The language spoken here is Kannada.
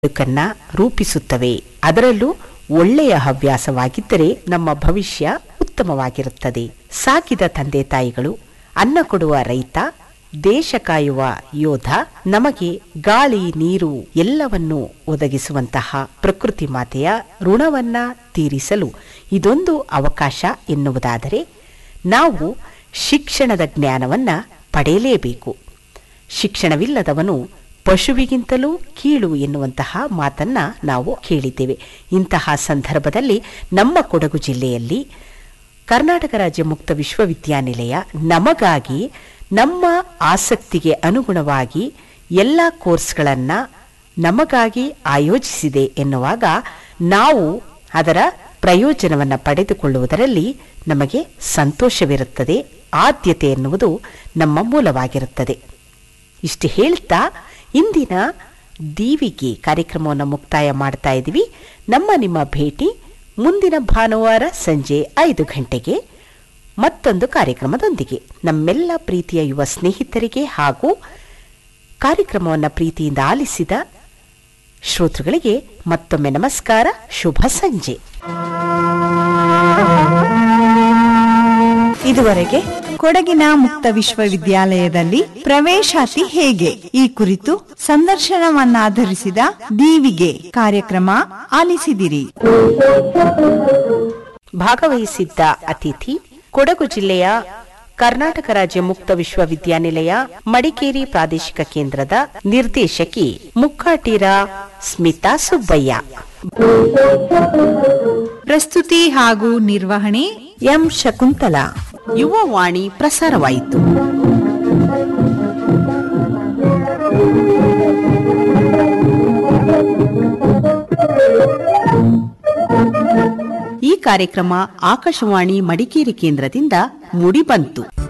ಬದುಕನ್ನ ರೂಪಿಸುತ್ತವೆ ಅದರಲ್ಲೂ ಒಳ್ಳೆಯ ಹವ್ಯಾಸವಾಗಿದ್ದರೆ ನಮ್ಮ ಭವಿಷ್ಯ ಉತ್ತಮವಾಗಿರುತ್ತದೆ ಸಾಕಿದ ತಂದೆ ತಾಯಿಗಳು ಅನ್ನ ಕೊಡುವ ರೈತ ದೇಶ ಕಾಯುವ ಯೋಧ ನಮಗೆ ಗಾಳಿ ನೀರು ಎಲ್ಲವನ್ನೂ ಒದಗಿಸುವಂತಹ ಪ್ರಕೃತಿ ಮಾತೆಯ ಋಣವನ್ನ ತೀರಿಸಲು ಇದೊಂದು ಅವಕಾಶ ಎನ್ನುವುದಾದರೆ ನಾವು ಶಿಕ್ಷಣದ ಜ್ಞಾನವನ್ನ ಪಡೆಯಲೇಬೇಕು ಶಿಕ್ಷಣವಿಲ್ಲದವನು ಪಶುವಿಗಿಂತಲೂ ಕೀಳು ಎನ್ನುವಂತಹ ಮಾತನ್ನ ನಾವು ಕೇಳಿದ್ದೇವೆ ಇಂತಹ ಸಂದರ್ಭದಲ್ಲಿ ನಮ್ಮ ಕೊಡಗು ಜಿಲ್ಲೆಯಲ್ಲಿ ಕರ್ನಾಟಕ ರಾಜ್ಯ ಮುಕ್ತ ವಿಶ್ವವಿದ್ಯಾನಿಲಯ ನಮಗಾಗಿ ನಮ್ಮ ಆಸಕ್ತಿಗೆ ಅನುಗುಣವಾಗಿ ಎಲ್ಲ ಕೋರ್ಸ್ಗಳನ್ನು ನಮಗಾಗಿ ಆಯೋಜಿಸಿದೆ ಎನ್ನುವಾಗ ನಾವು ಅದರ ಪ್ರಯೋಜನವನ್ನು ಪಡೆದುಕೊಳ್ಳುವುದರಲ್ಲಿ ನಮಗೆ ಸಂತೋಷವಿರುತ್ತದೆ ಆದ್ಯತೆ ಎನ್ನುವುದು ನಮ್ಮ ಮೂಲವಾಗಿರುತ್ತದೆ ಇಷ್ಟು ಹೇಳ್ತಾ ಇಂದಿನ ದೀವಿಗೆ ಕಾರ್ಯಕ್ರಮವನ್ನು ಮುಕ್ತಾಯ ಮಾಡ್ತಾ ಇದ್ದೀವಿ ನಮ್ಮ ನಿಮ್ಮ ಭೇಟಿ ಮುಂದಿನ ಭಾನುವಾರ ಸಂಜೆ ಐದು ಗಂಟೆಗೆ ಮತ್ತೊಂದು ಕಾರ್ಯಕ್ರಮದೊಂದಿಗೆ ನಮ್ಮೆಲ್ಲ ಪ್ರೀತಿಯ ಯುವ ಸ್ನೇಹಿತರಿಗೆ ಹಾಗೂ ಕಾರ್ಯಕ್ರಮವನ್ನು ಪ್ರೀತಿಯಿಂದ ಆಲಿಸಿದ ಶ್ರೋತೃಗಳಿಗೆ ಮತ್ತೊಮ್ಮೆ ನಮಸ್ಕಾರ ಶುಭ ಸಂಜೆ ಇದುವರೆಗೆ ಕೊಡಗಿನ ಮುಕ್ತ ವಿಶ್ವವಿದ್ಯಾಲಯದಲ್ಲಿ ಪ್ರವೇಶಾತಿ ಹೇಗೆ ಈ ಕುರಿತು ಸಂದರ್ಶನವನ್ನಾಧರಿಸಿದ ದೀವಿಗೆ ಕಾರ್ಯಕ್ರಮ ಆಲಿಸಿದಿರಿ ಭಾಗವಹಿಸಿದ್ದ ಅತಿಥಿ ಕೊಡಗು ಜಿಲ್ಲೆಯ ಕರ್ನಾಟಕ ರಾಜ್ಯ ಮುಕ್ತ ವಿಶ್ವವಿದ್ಯಾನಿಲಯ ಮಡಿಕೇರಿ ಪ್ರಾದೇಶಿಕ ಕೇಂದ್ರದ ನಿರ್ದೇಶಕಿ ಮುಕ್ಕಾಟೀರ ಸ್ಮಿತಾ ಸುಬ್ಬಯ್ಯ ಪ್ರಸ್ತುತಿ ಹಾಗೂ ನಿರ್ವಹಣೆ ಎಂ ಶಕುಂತಲಾ ಯುವವಾಣಿ ಪ್ರಸಾರವಾಯಿತು ಈ ಕಾರ್ಯಕ್ರಮ ಆಕಾಶವಾಣಿ ಮಡಿಕೇರಿ ಕೇಂದ್ರದಿಂದ ಮೂಡಿಬಂತು